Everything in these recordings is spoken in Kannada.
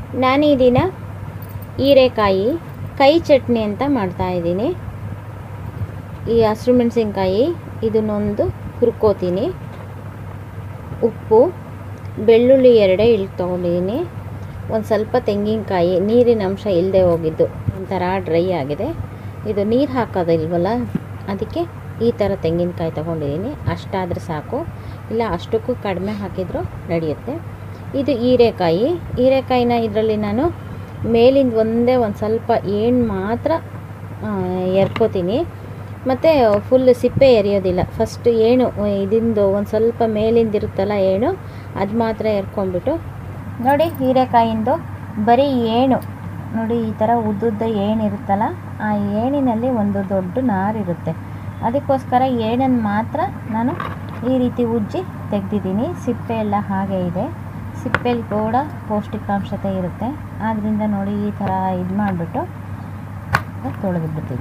ನಾನು ಈ ದಿನ ಹೀರೆಕಾಯಿ ಕೈ ಚಟ್ನಿ ಅಂತ ಮಾಡ್ತಾ ಇದ್ದೀನಿ ಈ ಹಸಿರು ಮೆಣಸಿನ್ಕಾಯಿ ಇದನ್ನೊಂದು ಹುರ್ಕೋತೀನಿ ಉಪ್ಪು ಬೆಳ್ಳುಳ್ಳಿ ಎರಡೇ ಇಳ್ದು ತೊಗೊಂಡಿದ್ದೀನಿ ಒಂದು ಸ್ವಲ್ಪ ತೆಂಗಿನಕಾಯಿ ನೀರಿನ ಅಂಶ ಇಲ್ಲದೆ ಹೋಗಿದ್ದು ಒಂಥರ ಡ್ರೈ ಆಗಿದೆ ಇದು ನೀರು ಹಾಕೋದಿಲ್ವಲ್ಲ ಅದಕ್ಕೆ ಈ ಥರ ತೆಂಗಿನಕಾಯಿ ತೊಗೊಂಡಿದ್ದೀನಿ ಅಷ್ಟಾದರೆ ಸಾಕು ಇಲ್ಲ ಅಷ್ಟಕ್ಕೂ ಕಡಿಮೆ ಹಾಕಿದರೂ ನಡೆಯುತ್ತೆ ಇದು ಹೀರೆಕಾಯಿ ಹೀರೆಕಾಯಿನ ಇದರಲ್ಲಿ ನಾನು ಮೇಲಿಂದ ಒಂದೇ ಒಂದು ಸ್ವಲ್ಪ ಏಣು ಮಾತ್ರ ಎರ್ಕೋತೀನಿ ಮತ್ತು ಫುಲ್ ಸಿಪ್ಪೆ ಎರಿಯೋದಿಲ್ಲ ಫಸ್ಟ್ ಏಣು ಇದಿಂದು ಒಂದು ಸ್ವಲ್ಪ ಮೇಲಿಂದ ಇರುತ್ತಲ್ಲ ಏಣು ಅದು ಮಾತ್ರ ಎರ್ಕೊಂಡ್ಬಿಟ್ಟು ನೋಡಿ ಹೀರೆಕಾಯಿಂದು ಬರೀ ಏಣು ನೋಡಿ ಈ ಥರ ಉದ್ದುದ್ದ ಏಣಿರುತ್ತಲ್ಲ ಆ ಏಣಿನಲ್ಲಿ ಒಂದು ದೊಡ್ಡ ನಾರಿರುತ್ತೆ ಅದಕ್ಕೋಸ್ಕರ ಏಣನ್ನು ಮಾತ್ರ ನಾನು ಈ ರೀತಿ ಉಜ್ಜಿ ತೆಗೆದಿದ್ದೀನಿ ಸಿಪ್ಪೆ ಎಲ್ಲ ಹಾಗೆ ಇದೆ ಸಿಪ್ಪೆಲಿ ಕೂಡ ಪೌಷ್ಟಿಕಾಂಶತೆ ಇರುತ್ತೆ ಆದ್ದರಿಂದ ನೋಡಿ ಈ ಥರ ಇದು ಮಾಡಿಬಿಟ್ಟು ತೊಳೆದುಬಿಡ್ತೀನಿ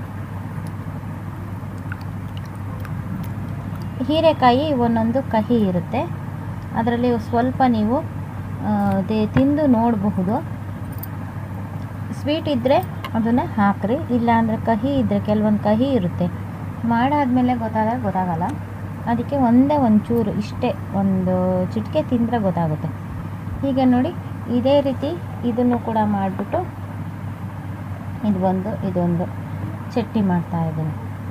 ಹೀರೆಕಾಯಿ ಒಂದೊಂದು ಕಹಿ ಇರುತ್ತೆ ಅದರಲ್ಲಿ ಸ್ವಲ್ಪ ನೀವು ದೇ- ತಿಂದು ನೋಡಬಹುದು ಸ್ವೀಟ್ ಇದ್ದರೆ ಅದನ್ನು ಹಾಕ್ರಿ ಇಲ್ಲಾಂದರೆ ಕಹಿ ಇದ್ದರೆ ಕೆಲವೊಂದು ಕಹಿ ಇರುತ್ತೆ ಮಾಡಾದ್ಮೇಲೆ ಗೊತ್ತಾದಾಗ ಗೊತ್ತಾಗಲ್ಲ ಅದಕ್ಕೆ ಒಂದೇ ಒಂದು ಚೂರು ಇಷ್ಟೇ ಒಂದು ಚಿಟಿಕೆ ತಿಂದರೆ ಗೊತ್ತಾಗುತ್ತೆ ಈಗ ನೋಡಿ ಇದೇ ರೀತಿ ಇದನ್ನು ಕೂಡ ಮಾಡಿಬಿಟ್ಟು ಇದು ಒಂದು ಇದೊಂದು ಚಟ್ನಿ ಮಾಡ್ತಾ ಇದ್ದೀನಿ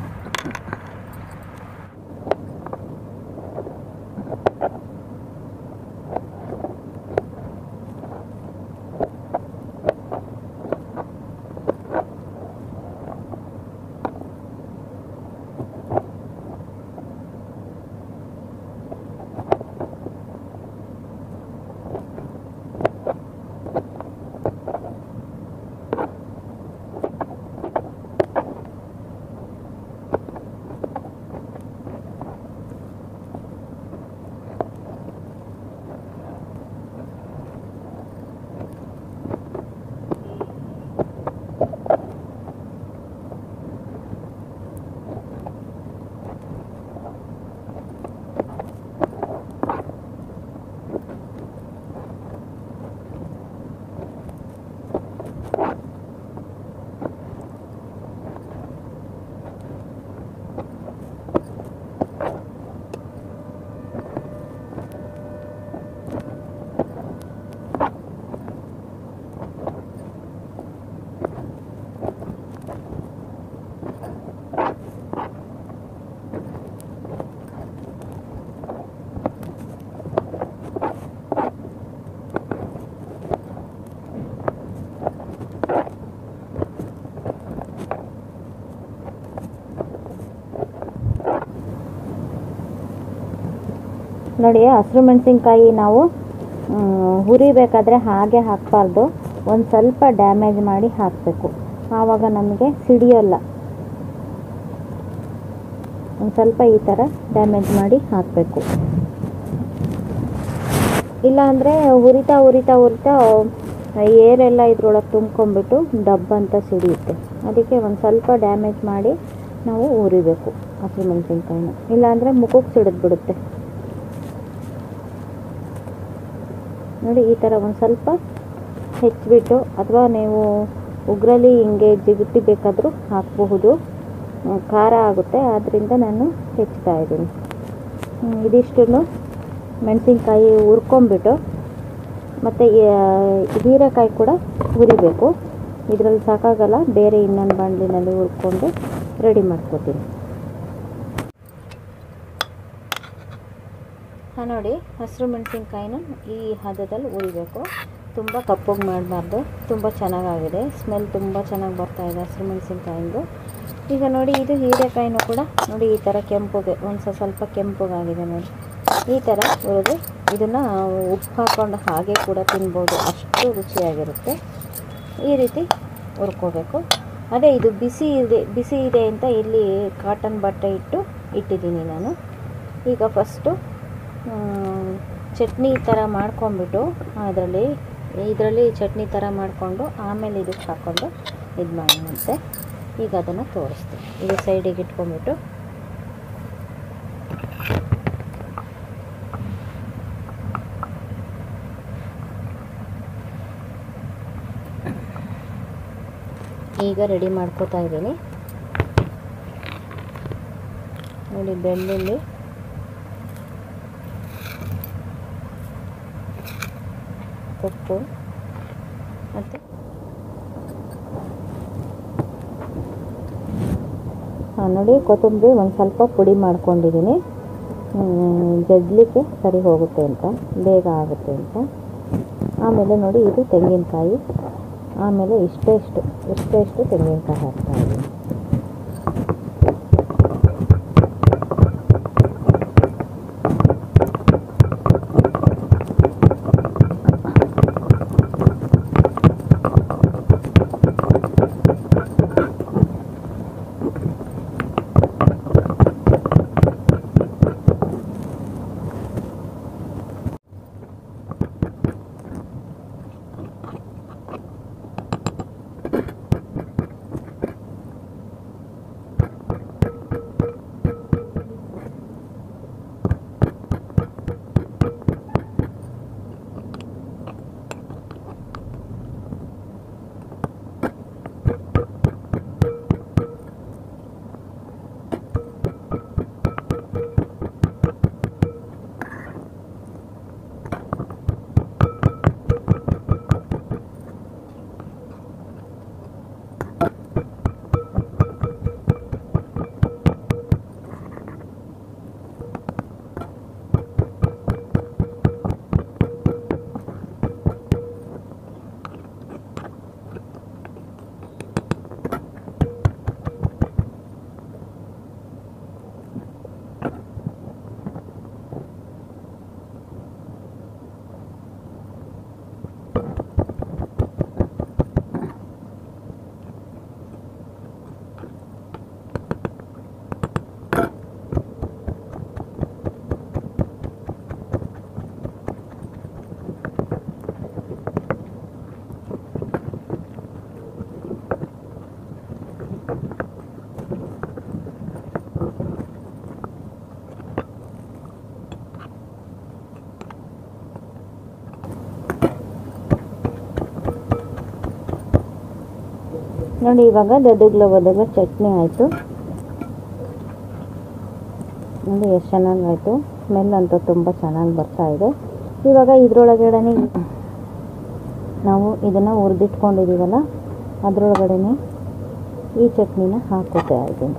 ನೋಡಿ ಹಸಿರು ಮೆಣಸಿನ್ಕಾಯಿ ನಾವು ಮ್, ಹುರಿಬೇಕಾದ್ರೆ ಹಾಗೆ ಹಾಕಬಾರ್ದು ಒಂದು ಸ್ವಲ್ಪ ಡ್ಯಾಮೇಜ್ ಮಾಡಿ ಹಾಕಬೇಕು ಆವಾಗ ನಮಗೆ ಸಿಡಿಯೋಲ್ಲ ಒಂದು ಸ್ವಲ್ಪ ಈ ಥರ ಡ್ಯಾಮೇಜ್ ಮಾಡಿ ಹಾಕಬೇಕು ಇಲ್ಲಾಂದರೆ ಹುರಿತಾ ಹುರಿತಾ ಹುರಿತಾ ಏರೆಲ್ಲ ಇದ್ರೊಳಗೆ ತುಂಬ್ಕೊಂಬಿಟ್ಟು ಡಬ್ ಅಂತ ಸಿಡಿಯುತ್ತೆ ಅದಕ್ಕೆ ಒಂದು ಸ್ವಲ್ಪ ಡ್ಯಾಮೇಜ್ ಮಾಡಿ ನಾವು ಹುರಿಬೇಕು ಹಸಿರು ಮೆಣಸಿನ್ಕಾಯಿನ ಇಲ್ಲಾಂದರೆ ಮುಖಕ್ಕೆ ಸಿಡಿದ್ಬಿಡುತ್ತೆ ನೋಡಿ ಈ ಥರ ಒಂದು ಸ್ವಲ್ಪ ಹೆಚ್ಚಿಬಿಟ್ಟು ಅಥವಾ ನೀವು ಉಗ್ರಲ್ಲಿ ಹಿಂಗೆ ಜಿಗುಟಿ ಬೇಕಾದರೂ ಹಾಕಬಹುದು ಹ್ಮ್, ಖಾರ ಆಗುತ್ತೆ ಆದ್ದರಿಂದ ನಾನು ಹೆಚ್ಚ್ತಾ ಇದ್ದೀನಿ ಹ್ಮ್, ಇದಿಷ್ಟನ್ನು ಮೆಣಸಿನ್ಕಾಯಿ ಹುರ್ಕೊಂಬಿಟ್ಟು ಮತ್ತು ಹೀರೆಕಾಯಿ ಕೂಡ ಹುರಿಬೇಕು ಇದರಲ್ಲಿ ಸಾಕಾಗಲ್ಲ ಬೇರೆ ಇನ್ನೊಂದು ಬಾಣಲಿನಲ್ಲಿ ಹುರ್ಕೊಂಡು ರೆಡಿ ಮಾಡ್ಕೋತೀನಿ ಹಾಂ ನೋಡಿ ಹಸಿರು ಮೆಣಸಿನ್ಕಾಯಿನ ಈ ಹದದಲ್ಲಿ ಉರಿಬೇಕು ತುಂಬ ಕಪ್ಪಗೆ ಮಾಡಬಾರ್ದು ತುಂಬ ಚೆನ್ನಾಗಾಗಿದೆ ಸ್ಮೆಲ್ ತುಂಬ ಚೆನ್ನಾಗಿ ಬರ್ತಾ ಇದೆ ಹಸಿರು ಮೆಣಸಿನ್ಕಾಯಿಂದು ಈಗ ನೋಡಿ ಇದು ಹೀರೆಕಾಯಿನೂ ಕೂಡ ನೋಡಿ ಈ ಥರ ಕೆಂಪುಗೆ ಒಂದು ಸ- ಸ್ವಲ್ಪ ಕೆಂಪುಗಾಗಿದೆ ನೋಡಿ ಈ ಥರ ಹುರಿದು ಇದನ್ನು ಉಪ್ಪು ಹಾಕ್ಕೊಂಡು ಹಾಗೆ ಕೂಡ ತಿನ್ಬೋದು ಅಷ್ಟು ರುಚಿಯಾಗಿರುತ್ತೆ ಈ ರೀತಿ ಹುರ್ಕೋಬೇಕು ಅದೇ ಇದು ಬಿಸಿ ಇದೆ ಬಿಸಿ ಇದೆ ಅಂತ ಇಲ್ಲಿ ಕಾಟನ್ ಬಟ್ಟೆ ಇಟ್ಟು ಇಟ್ಟಿದ್ದೀನಿ ನಾನು ಈಗ ಫಸ್ಟು ಚಟ್ನಿ ಥರ ಮಾಡ್ಕೊಂಬಿಟ್ಟು ಅದರಲ್ಲಿ ಇದರಲ್ಲಿ ಚಟ್ನಿ ಥರ ಮಾಡಿಕೊಂಡು ಆಮೇಲೆ ಇದಕ್ಕೆ ಹಾಕ್ಕೊಂಡು ಇದು ಮಾಡುವಂತೆ ಈಗ ಅದನ್ನು ತೋರಿಸ್ತೀನಿ ಇದು ಸೈಡಿಗೆ ಇಟ್ಕೊಂಬಿಟ್ಟು ಈಗ ರೆಡಿ ಮಾಡ್ಕೋತಾ ಇದ್ದೀನಿ ನೋಡಿ ಬೆಳ್ಳುಳ್ಳಿ ಉಪ್ಪು ಮತ್ತು ಹಾಂ ನೋಡಿ ಕೊತ್ತಂಬರಿ ಒಂದು ಸ್ವಲ್ಪ ಪುಡಿ ಮಾಡ್ಕೊಂಡಿದ್ದೀನಿ ಜಜ್ಲಿಕ್ಕೆ ಸರಿ ಹೋಗುತ್ತೆ ಅಂತ ಬೇಗ ಆಗುತ್ತೆ ಅಂತ ಆಮೇಲೆ ನೋಡಿ ಇದು ತೆಂಗಿನಕಾಯಿ ಆಮೇಲೆ ಇಷ್ಟೇ ಇಷ್ಟು ಇಷ್ಟೇ ಇಷ್ಟು ತೆಂಗಿನಕಾಯಿ ಹಾಕ್ತಾ ಇದ್ದೀನಿ ನೋಡಿ ಇವಾಗ ದದುಗ್ಲ ಬದಗ್ಲ ಚಟ್ನಿ ಆಯಿತು ನೋಡಿ ಎಷ್ಟು ಚೆನ್ನಾಗಾಯಿತು ಸ್ಮೆಲ್ ಅಂತೂ ತುಂಬ ಚೆನ್ನಾಗಿ ಬರ್ತಾ ಇದೆ ಇವಾಗ ಇದ್ರೊಳಗಡೆ ನಾವು ಇದನ್ನು ಹುರಿದಿಟ್ಕೊಂಡಿದ್ದೀವಲ್ಲ ಅದರೊಳಗಡೆ ಈ ಚಟ್ನಿನ ಹಾಕೋತಾ ಇದ್ದೀನಿ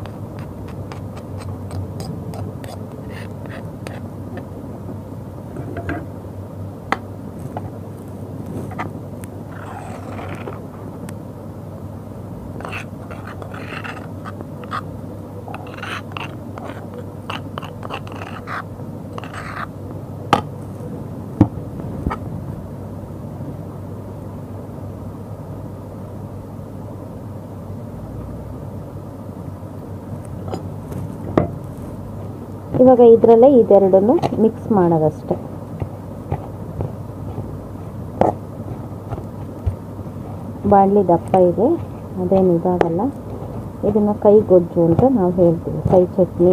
ಇವಾಗ ಇದರಲ್ಲೇ ಇದೆರಡನ್ನು ಮಿಕ್ಸ್ ಮಾಡೋದಷ್ಟೆ ಬಾಣಲಿ ದಪ್ಪ ಇದೆ ಅದೇನು ಇದಾಗಲ್ಲ ಇದನ್ನು ಕೈ ಗೊಜ್ಜು ಅಂತ ನಾವು ಹೇಳ್ತೀವಿ ಕೈ ಚಟ್ನಿ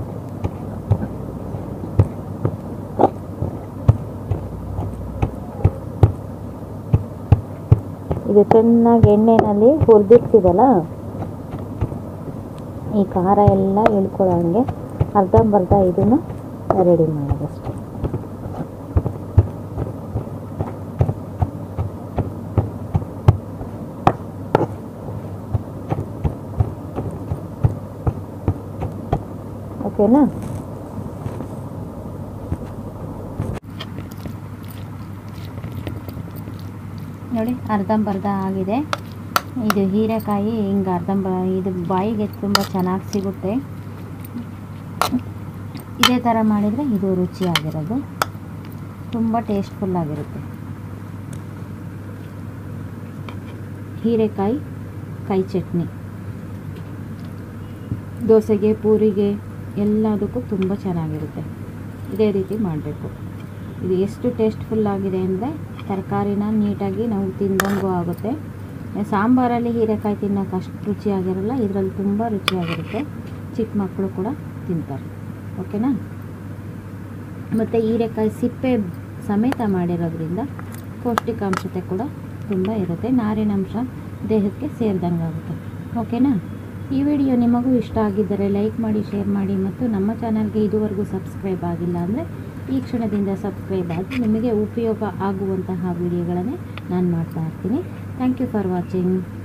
ಇದು ಚೆನ್ನಾಗಿ ಎಣ್ಣೆನಲ್ಲಿ ಹುರಿದಿರ್ತೀವಲ್ಲ ಈ ಖಾರ ಎಲ್ಲ ಇಳ್ಕೊಳ್ಳೋಂಗೆ ಅರ್ಧಂಬರ್ಧ ಇದನ್ನು ರೆಡಿ ಮಾಡೋದಷ್ಟೆ ಓಕೆನಾ ನೋಡಿ ಅರ್ಧಂಬರ್ಧ ಆಗಿದೆ ಇದು ಹೀರೆಕಾಯಿ ಹಿಂಗೆ ಅರ್ಧಂಬ ಇದು ಬಾಯಿಗೆ ತುಂಬ ಚೆನ್ನಾಗಿ ಸಿಗುತ್ತೆ ಇದೇ ಥರ ಮಾಡಿದರೆ ಇದು ರುಚಿಯಾಗಿರೋದು ತುಂಬ ಟೇಸ್ಟ್ಫುಲ್ಲಾಗಿರುತ್ತೆ ಹೀರೆಕಾಯಿ ಕೈ ಚಟ್ನಿ ದೋಸೆಗೆ ಪೂರಿಗೆ ಎಲ್ಲದಕ್ಕೂ ತುಂಬ ಚೆನ್ನಾಗಿರುತ್ತೆ ಇದೇ ರೀತಿ ಮಾಡಬೇಕು ಇದು ಎಷ್ಟು ಟೇಸ್ಟ್ಫುಲ್ ಆಗಿದೆ ಅಂದರೆ ತರಕಾರಿನ ನೀಟಾಗಿ ನಾವು ತಿಂದಂಗೂ ಆಗುತ್ತೆ ಸಾಂಬಾರಲ್ಲಿ ಹೀರೆಕಾಯಿ ತಿನ್ನೋಕೆ ಅಷ್ಟು ರುಚಿಯಾಗಿರಲ್ಲ ಇದರಲ್ಲಿ ತುಂಬ ರುಚಿಯಾಗಿರುತ್ತೆ ಚಿಕ್ಕ ಮಕ್ಕಳು ಕೂಡ ತಿಂತಾರೆ ಓಕೆನಾ ಮತ್ತು ಹೀರೆಕಾಯಿ ಸಿಪ್ಪೆ ಸಮೇತ ಮಾಡಿರೋದ್ರಿಂದ ಪೌಷ್ಟಿಕಾಂಶತೆ ಕೂಡ ತುಂಬ ಇರುತ್ತೆ ನಾರಿನಂಶ ದೇಹಕ್ಕೆ ಸೇರಿದಂಗೆ ಆಗುತ್ತೆ ಓಕೆನಾ ಈ ವಿಡಿಯೋ ನಿಮಗೂ ಇಷ್ಟ ಆಗಿದ್ದರೆ ಲೈಕ್ ಮಾಡಿ ಶೇರ್ ಮಾಡಿ ಮತ್ತು ನಮ್ಮ ಚಾನಲ್ಗೆ ಇದುವರೆಗೂ ಸಬ್ಸ್ಕ್ರೈಬ್ ಆಗಿಲ್ಲ ಅಂದರೆ ಈ ಕ್ಷಣದಿಂದ ಸಬ್ಸ್ಕ್ರೈಬ್ ಆಗಿ ನಿಮಗೆ ಉಪಯೋಗ ಆಗುವಂತಹ ವಿಡಿಯೋಗಳನ್ನೇ ನಾನು ಮಾಡ್ತಾ ಇರ್ತೀನಿ ಥ್ಯಾಂಕ್ ಯು ಫಾರ್ ವಾಚಿಂಗ್